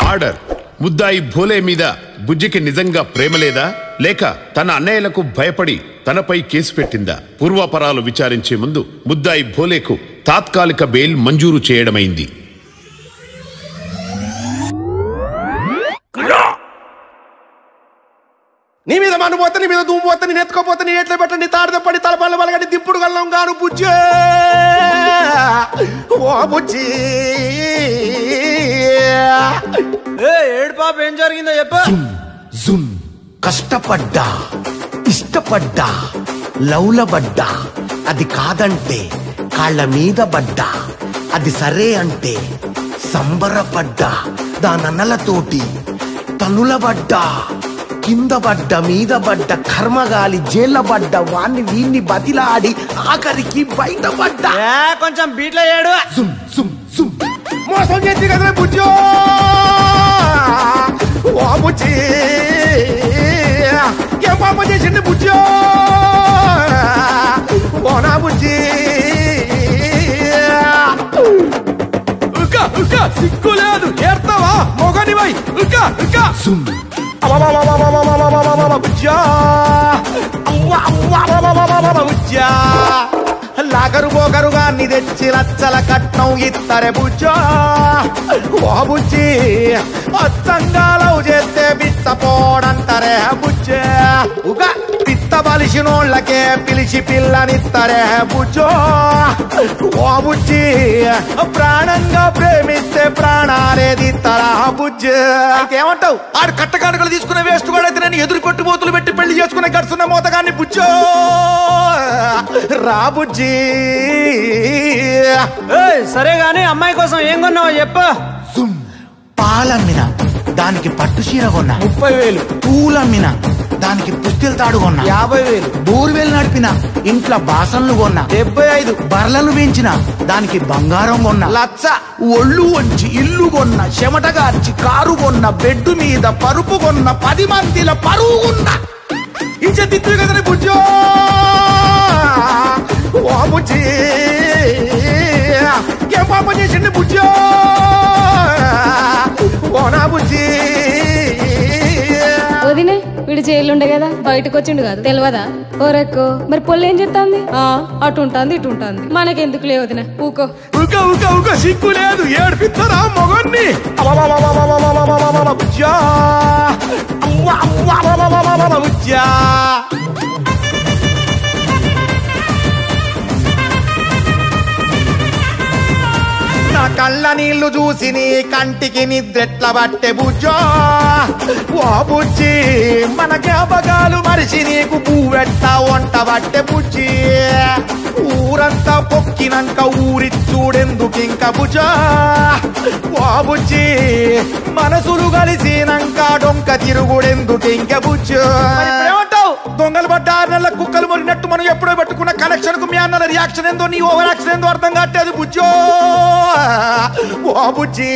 murder ముద్దాయి భోలే మీద బుజ్జికి నిజంగా ప్రేమ లేదా లేక తన అన్నయ్యలకు భయపడి తనపై కేసు పెట్టిందా పూర్వాపరాలు విచారించే ముందు ముద్దాయి భోలేకు తాత్కాలిక బెయిల్ మంజూరు చేయడమైంది నీ మీద మన్ను పోతే నీ మీద దుమ్ము పోతే నేను ఎత్తుకోపోతే నీ ఎట్లా పెట్టండి తాడు పడి తలపల్ల వలగడి దిప్పుడు గల్లం గాను బుజ్జే ఓ బుజ్జి ఏ ఏడు పాప ఏం జరిగిందో చెప్పు జుమ్ కష్టపడ్డా ఇష్టపడ్డా లౌలబడ్డా అది కాదంటే కాళ్ళ మీద పడ్డా అది సరే అంటే సంబరపడ్డా దానన్నలతోటి తనులబడ్డా కింద పడ్డ మీద పడ్డ కర్మగాలి జైళ్ళ పడ్డ వాణ్ణి వీణ్ణి బతిలాడి ఆఖరికి బయటపడ్డా ఏ కొంచెం బీట్లో ఏడు జుమ్ జుమ్ జుమ్ మోసం చేసి కదా బుజ్జో ఓ బుజ్జి ఏం పాపం చేసింది బుజ్జో ఓ నా బుజ్జి ఉక్క ఉక్క సిగ్గు లేదు ఏర్తావా మొగనివై ఉక్క ఉక్క సుమ్ బుజ్జా బుజ్జా లాగరు బోగరుగా ని తెచ్చి లచ్చల కట్నం ఇత్తరే బుజ్జా ఓ బుజ్జి అచ్చంగా లవ్ చేస్తే బిచ్చపోడంటారే బుజ్జే ఉగ పిత్త బలిసినోళ్ళకే పిలిచి పిల్లనిత్తరే బుజ్జో ఓ బుజ్జి ప్రాణంగా ప్రేమిస్తే ప్రాణాలేది తరా బుజ్జి అయితే ఏమంటావు ఆడు కట్టకాడుకలు తీసుకునే వేస్ట్ కూడా అయితే నేను ఎదురు కొట్టుబోతులు పెట్టి పెళ్లి చేసుకునే గడుచున్న మోతగాన్ని బుజ్జో రా బుజ్జి ఏయ్, సరే గానీ అమ్మాయి కోసం ఏం కొన్నావో చెప్పు సుమ్ పాలమ్మిన దానికి పట్టు చీర కొన్నా ముప్పై వేలు పూలమ్మిన దానికి పుస్తెలు తాడు కొన్నా యాభై వేలు బోర్వెల్ నడిపిన ఇంట్లో బాసన్లు కొన్నా డెబ్బై ఐదు బర్లను పెంచిన దానికి బంగారం కొన్నా లచ్చ ఒళ్ళు వంచి ఇల్లు కొన్న చెమట గార్చి కారు కొన్న బెడ్ మీద పరుపు కొన్న పది మందిల పరువు కొన్న ఇచ్చదిత్తు కదని బుజ్జో ఓ బుజ్జి ఏం పాపం చేసింది బుజ్జో ఓ నా బుజ్జి వదినే వీడు జైలు ఉండే కదా బయటకు వచ్చిండు కదా తెలియదా ఓరెక్కో మరి పొల్లు ఏం చెప్తాంది ఆ అటు ఉంటుంది ఇటు ఉంటుంది మనకెందుకు లే వదిన ఊకో ఉక ఉక ఉక సిగ్గు లేదు ఏడిపిస్తారా మొగన్ని బుజ్జా బుజ్జా నా కళ్ళ నీళ్లు చూసి నీ కంటికి నిద్రెట్ల బట్టె బుజ్జో ఓ బుజ్జి మన జ్ఞాపకాలు మరిచి నీకు పువ్వెట్ట వంట బట్టె బుజ్జి ఊరంతా పొక్కినంక ఊరి చూడెందుకింక బుజ్జా ఓ బుజ్జి మనసులు కలిసినంక డొంక తిరుగుడెందుకింక బుజ్జు ఏమంటావు దొంగలు పడ్డ ఆరు నెలల కుక్కలు మొరినట్టు మనం ఎప్పుడో పెట్టుకున్న కనెక్షన్ కు మీ అన్నల రియాక్షన్ ఏందో నీ ఓవర్ యాక్షన్ ఏందో అర్థం కావట్లేదు బుజ్జో ఓ బుజ్జి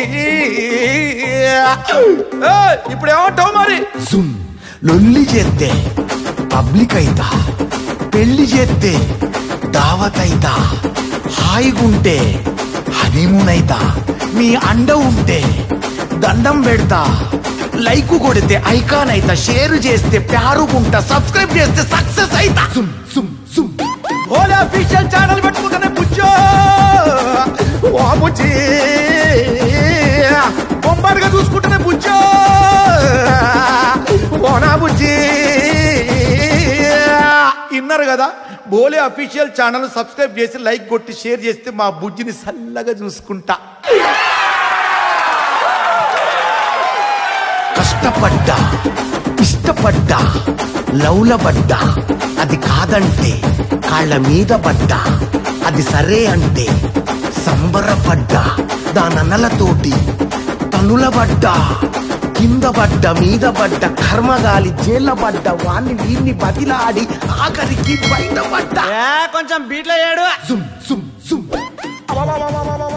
ఏయ్, ఇప్పుడు ఏమంటావు మరి సుమ్ లొల్లి చేస్తే పబ్లిక్ అయితా పెళ్లి చేస్తే దావత్ అయితా హాయిగుంటే హనీమూన్ అయితా మీ అండ ఉంటే దండం పెడతా లైక్ కొడితే ఐకాన్ అయితా షేర్ చేస్తే ప్యారుకుంటా సబ్స్క్రైబ్ చేస్తే సక్సెస్ అయితా సుమ్ సుమ్ సుమ్ ఓలే అఫీషియల్ ఛానల్ పెట్టుకుంటానే బుజ్జో ఓ బుజ్జి బొంబాటుగా చూసుకుంటానే బుజ్జో ఓ నా బుజ్జి విన్నారు కదా బోలే అఫీషియల్ ఛానల్ సబ్స్క్రైబ్ చేసి లైక్ కొట్టి షేర్ చేస్తే మా బుజ్జిని సల్లగా చూసుకుంటా కష్టపడ్డా ఇష్టపడ్డా లౌలబడ్డా అది కాదంటే కాళ్ళ మీద పడ్డా అది సరే అంటే సంబరపడ్డా దానన్నలతోటి తనులబడ్డా కింద పడ్డ మీద పడ్డ కర్మగాలి జైళ్ళ పడ్డ వాణ్ణి వీణ్ణి బతిలాడి ఆఖరికి బయటపడ్డా ఏ కొంచెం బీట్లో ఏడు సుమ్ సుమ్ సుమ్